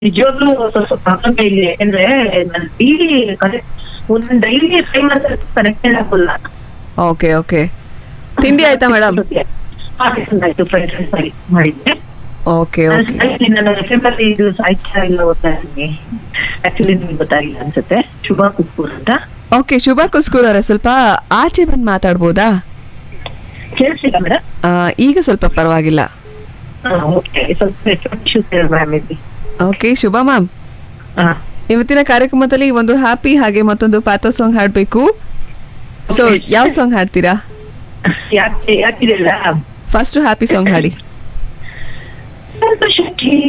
ನಿಜವಾಗ್ಲೂ ಸ್ವಲ್ಪ ಪ್ರಾಬ್ಲಮ್ ಇದೆ ಯಾಕಂದ್ರೆ ನಾನು ಡೈಲಿ ಒಂದ್ ಡೈಲಿ ಫೈವ್ ಮಂತ್ಸ್ ಕನೆಕ್ಟೆಡ್ ಆಗೋಲ್ಲ ಓಕೆ ಓಕೆ ತಿಂಡಿ ಆಯ್ತಾ ಮೇಡಮ್ ಆಯ್ತು ಫ್ರೆಂಡ್ಸ್ ಮಾಡಿ ಮಾಡಿದ್ದೆ ಓಕೆ ಓಕೆ ಆಯ್ತು, ನಾನು ಎಫ್ ಎಂ ಅಲ್ಲಿ ಇದು ಸಾಹಿತ್ಯ ಎಲ್ಲ ಓದ್ತಾ ಇದ್ದೀನಿ ಆಕ್ಚುಲಿ ನಿಮ್ಗೆ ಗೊತ್ತಾಗಿಲ್ಲ ಅನ್ಸುತ್ತೆ ಶುಭ ಕುಕ್ಕೂರ್ ಅಂತ ಓಕೆ ಶುಭ ಕುಸ್ಕೂರ್ ಅವರೇ ಸ್ವಲ್ಪ ಆಚೆ ಬಂದು ಮಾತಾಡ್ಬೋದಾ ಕೇಳಿಸಿಲ್ಲ ಮೇಡಮ್ ಆ, ಈಗ ಸ್ವಲ್ಪ ಪರವಾಗಿಲ್ಲ ಓಕೆ ಸ್ವಲ್ಪ ನೆಟ್ವರ್ಕ್ ಇಶ್ಯೂಸ್ ಇದೆ ಮ್ಯಾಮ್ ಇಲ್ಲಿ ಓಕೆ ಶುಭ ಮ್ಯಾಮ್ ಹಾ ಇವತ್ತಿನ ಕಾರ್ಯಕ್ರಮದಲ್ಲಿ ಒಂದು ಹ್ಯಾಪಿ ಹಾಗೆ ಮತ್ತೊಂದು ಪಾತ ಸಾಂಗ್ ಹಾಡಬೇಕು ಸೊ Okay. ಯಾವ ಸಾಂಗ್ ಹಾಡ್ತೀರಾ ಯಾಕೆ ಯಾಕಿದೆಲ್ಲ ಫಸ್ಟ್ ಹ್ಯಾಪಿ ಸಾಂಗ್ ಹಾಡಿ ಸಂತೋಷಕ್ಕೆ